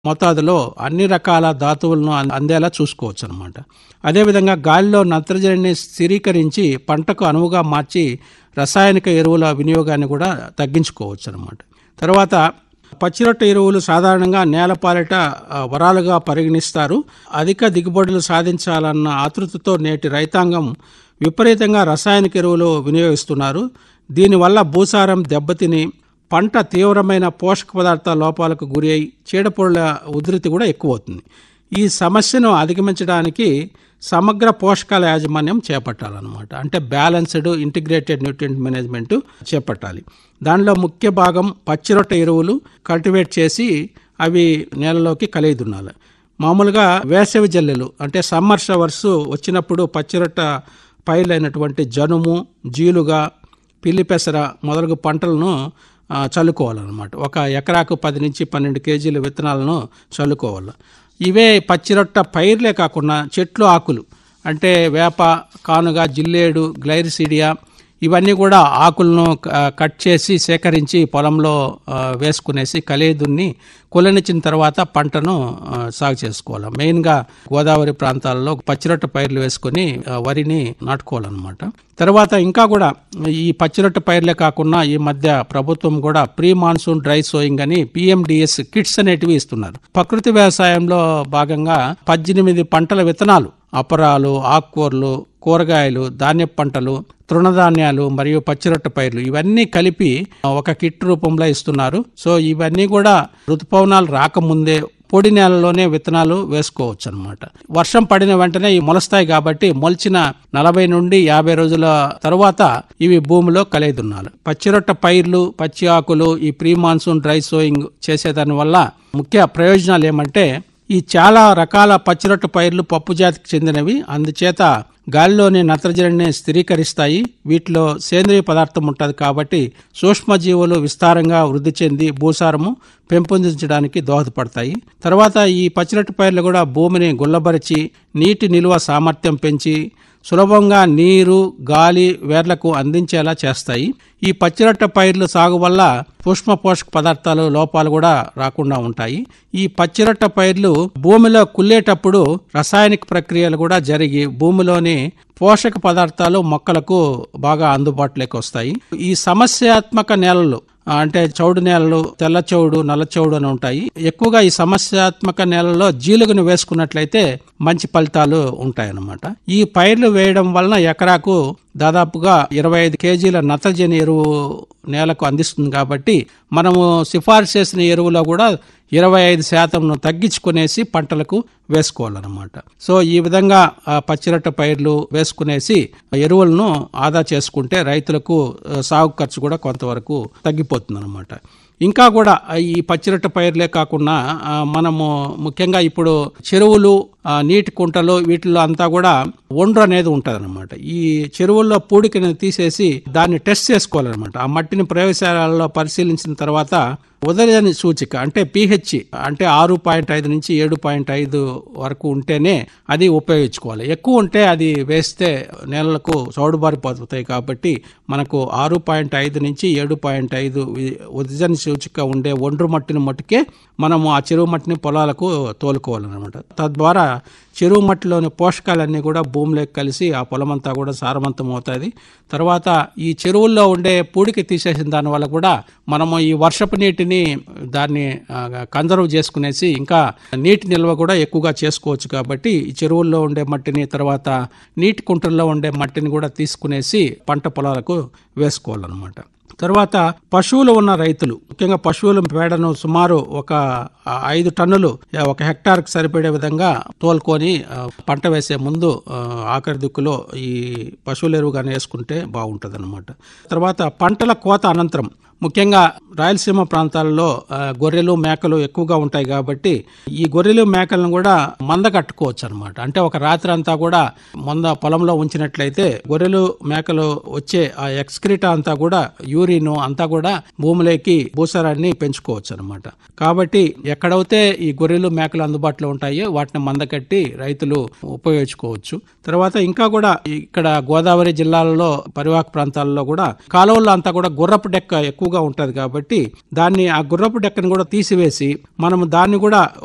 మోతాదులో అన్ని రకాల ధాతువులను అం- అందేలా చూసుకోవచ్చు అనమాట అదేవిధంగా గాలిలో నత్రజనిని స్థిరీకరించి పంటకు అనువుగా మార్చి రసాయనిక ఎరువుల వినియోగాన్ని కూడా తగ్గించుకోవచ్చు అనమాట తర్వాత పచ్చిరొట్ట ఎరువులు సాధారణంగా నేలపాలిట ఆ, వరాలుగా పరిగణిస్తారు అధిక దిగుబడులు సాధించాలన్న ఆతృతతో నేటి రైతాంగం విపరీతంగా రసాయనిక ఎరువులు వినియోగిస్తున్నారు దీనివల్ల భూసారం దెబ్బతిని పంట తీవ్రమైన పోషక పదార్థాల లోపాలకు గురి అయి చీడపురుగుల ఉధృతి కూడా ఎక్కువ అవుతుంది ఈ సమస్యను అధిగమించడానికి సమగ్ర పోషకాల యాజమాన్యం చేపట్టాలన్నమాట అంటే బ్యాలెన్స్డ్ ఇంటిగ్రేటెడ్ న్యూట్రియంట్ మేనేజ్మెంట్ చేపట్టాలి దానిలో ముఖ్య భాగం పచ్చిరొట్ట ఎరువులు కల్టివేట్ చేసి అవి నేలలోకి కలిగిదున్నాలి మామూలుగా వేసవి జల్లెలు అంటే సమ్మర్ షవర్స్ వచ్చినప్పుడు పచ్చిరొట్ట పైర్లైనటువంటి జనుము జీలుగా పిల్లిపెసర మొదలగు పంటలను ఆ, చల్లుకోవాలన్నమాట ఒక ఎకరాకు పది నుంచి పన్నెండు కేజీల విత్తనాలను చల్లుకోవాలి ఇవే పచ్చిరొట్ట పైర్లే కాకుండా చెట్లు ఆకులు అంటే వేప కానుగ జిల్లేడు గ్లైరిసిడియా ఇవన్నీ కూడా ఆకులను క- కట్ చేసి సేకరించి పొలంలో ఆ, వేసుకునేసి కలిదున్ని కులనిచ్చిన తర్వాత పంటను ఆ, సాగు చేసుకోవాలి మెయిన్గా గోదావరి ప్రాంతాల్లో పచ్చిరొట్ట పైర్లు వేసుకొని ఆ, వరిని నాటుకోవాలన్నమాట తర్వాత ఇంకా కూడా ఈ పచ్చిరొట్ట పైర్లే కాకుండా ఈ మధ్య ప్రభుత్వం కూడా ప్రీ మాన్సూన్ డ్రై సోయింగ్ అని పిఎండిఎస్ కిట్స్ అనేటివి ఇస్తున్నారు ప్రకృతి వ్యవసాయంలో భాగంగా పద్దెనిమిది పంటల విత్తనాలు అపరాలు ఆకుకూరలు కూరగాయలు ధాన్య పంటలు తృణధాన్యాలు మరియు పచ్చిరొట్ట పైర్లు ఇవన్నీ కలిపి ఒక కిట్ రూపంలో ఇస్తున్నారు సో ఇవన్నీ కూడా ఋతుపవనాలు రాకముందే పొడి నేలలోనే విత్తనాలు వేసుకోవచ్చు అనమాట వర్షం పడిన వెంటనే ఇవి మొలస్తాయి కాబట్టి మొలిచిన నలభై నుండి యాభై రోజుల తరువాత ఇవి భూమిలో కలిదున్నాలి పచ్చిరొట్ట పైర్లు పచ్చి ఆకులు ఈ ప్రీ మాన్సూన్ డ్రై సోయింగ్ చేసేదాని వల్ల ముఖ్య ప్రయోజనాలు ఏమంటే ఈ చాలా రకాల పచ్చిరొట్ట పైర్లు పప్పు జాతికి చెందినవి అందుచేత గాలిలోని నత్రజనిని స్థిరీకరిస్తాయి వీటిలో సేంద్రియ పదార్థం ఉంటుంది కాబట్టి సూక్ష్మజీవులు విస్తారంగా వృద్ధి చెంది భూసారము పెంపొందించడానికి దోహదపడతాయి తర్వాత ఈ పచ్చిరొట్ట పైర్లు కూడా భూమిని గుల్లబరిచి నీటి నిల్వ సామర్థ్యం పెంచి సులభంగా నీరు గాలి వేర్లకు అందించేలా చేస్తాయి ఈ పచ్చిరొట్ట పైర్లు సాగు వల్ల సూక్ష్మ పోషక పదార్థాలు లోపాలు కూడా రాకుండా ఉంటాయి ఈ పచ్చిరొట్ట పైర్లు భూమిలో కుళ్ళేటప్పుడు రసాయనిక ప్రక్రియలు కూడా జరిగి భూమిలోని పోషక పదార్థాలు మొక్కలకు బాగా అందుబాటులోకి వస్తాయి ఈ సమస్యాత్మక నేలలు ఆ, అంటే చౌడు నేలలు తెల్ల చౌడు నల్ల చౌడు అని ఉంటాయి ఎక్కువగా ఈ సమస్యాత్మక నేలలో జీలుగును వేసుకున్నట్లయితే మంచి ఫలితాలు ఉంటాయన్నమాట ఈ పైర్లు వేయడం వలన ఎకరాకు దాదాపుగా ఇరవై ఐదు కేజీల నత్రజని ఎరువు నేలకు అందిస్తుంది కాబట్టి మనము సిఫార్సు చేసిన ఎరువులో కూడా ఇరవై ఐదు శాతంను తగ్గించుకునేసి పంటలకు వేసుకోవాలన్నమాట సో ఈ విధంగా ఆ, పచ్చిరొట్ట పైర్లు వేసుకునేసి ఎరువులను ఆదా చేసుకుంటే రైతులకు ఆ, సాగు ఖర్చు కూడా కొంతవరకు తగ్గిపోతుంది అనమాట ఇంకా కూడా ఈ పచ్చిరొట్ట పైర్లే కాకుండా ఆ, మనము ముఖ్యంగా ఇప్పుడు చెరువులు ఆ, నీటి కుంటలు వీటిలో అంతా కూడా ఒండ్రు అనేది ఉంటుంది అనమాట ఈ చెరువుల్లో పూడికని తీసేసి దాన్ని టెస్ట్ చేసుకోవాలన్నమాట ఆ మట్టిని ప్రయోగశాలలో పరిశీలించిన తర్వాత ఉదయని సూచిక అంటే పిహెచ్ అంటే ఆరు పాయింట్ ఐదు నుంచి ఏడు పాయింట్ ఐదు వరకు ఉంటేనే అది ఉపయోగించుకోవాలి ఎక్కువ ఉంటే అది వేస్తే నేలలకు చౌడుబారిపోతాయి కాబట్టి మనకు ఆరు పాయింట్ ఐదు నుంచి ఏడు పాయింట్ ఐదు ఉదజన సూచిక ఉండే ఒండ్రు మట్టిని మట్టుకే మనము ఆ చెరువు మట్టిని పొలాలకు తోలుకోవాలన్నమాట తద్వారా చెరువు మట్టిలోని పోషకాలన్నీ కూడా భూమిలోకి కలిసి ఆ పొలం అంతా కూడా సారవంతం అవుతుంది తర్వాత ఈ చెరువుల్లో ఉండే పూడికి తీసేసిన దానివల్ల కూడా మనము ఈ వర్షపు నీటిని దాన్ని కన్జర్వ్ చేసుకునేసి ఇంకా నీటి నిల్వ కూడా ఎక్కువగా చేసుకోవచ్చు కాబట్టి ఈ చెరువుల్లో ఉండే మట్టిని తర్వాత నీటి కుంటల్లో ఉండే మట్టిని కూడా తీసుకునేసి పంట పొలాలకు వేసుకోవాలన్నమాట తర్వాత పశువులు ఉన్న రైతులు ముఖ్యంగా పశువుల పేడను సుమారు ఒక ఆ, ఐదు టన్నులు ఆ, ఒక హెక్టార్కి సరిపడే విధంగా తోలుకొని ఆ, పంట వేసే ముందు ఆ, ఆఖరి దిక్కులో ఈ పశువుల ఎరువు కానీ వేసుకుంటే బాగుంటుంది తర్వాత పంటల కోత అనంతరం ముఖ్యంగా రాయలసీమ ప్రాంతాల్లో ఆ, గొర్రెలు మేకలు ఎక్కువగా ఉంటాయి కాబట్టి ఈ గొర్రెలు మేకలను కూడా మంద కట్టుకోవచ్చు అనమాట అంటే ఒక రాత్రి అంతా కూడా మంద పొలంలో ఉంచినట్లయితే గొర్రెలు మేకలు వచ్చే ఆ ఎక్స్క్రిటా అంతా కూడా యూరిన్ అంతా కూడా భూమిలోకి భూసారాన్ని పెంచుకోవచ్చు అనమాట కాబట్టి ఎక్కడైతే ఈ గొర్రెలు మేకలు అందుబాటులో ఉంటాయో వాటిని మంద కట్టి రైతులు ఉపయోగించుకోవచ్చు తర్వాత ఇంకా కూడా ఇక్కడ గోదావరి జిల్లాలలో పరివాహక ప్రాంతాల్లో కూడా కాలువల్లో అంతా కూడా గుర్రపు డెక్క ఎక్కువగా ఉంటది కాబట్టి దాన్ని ఆ గుర్రపు డెక్కను కూడా తీసివేసి మనం దాన్ని కూడా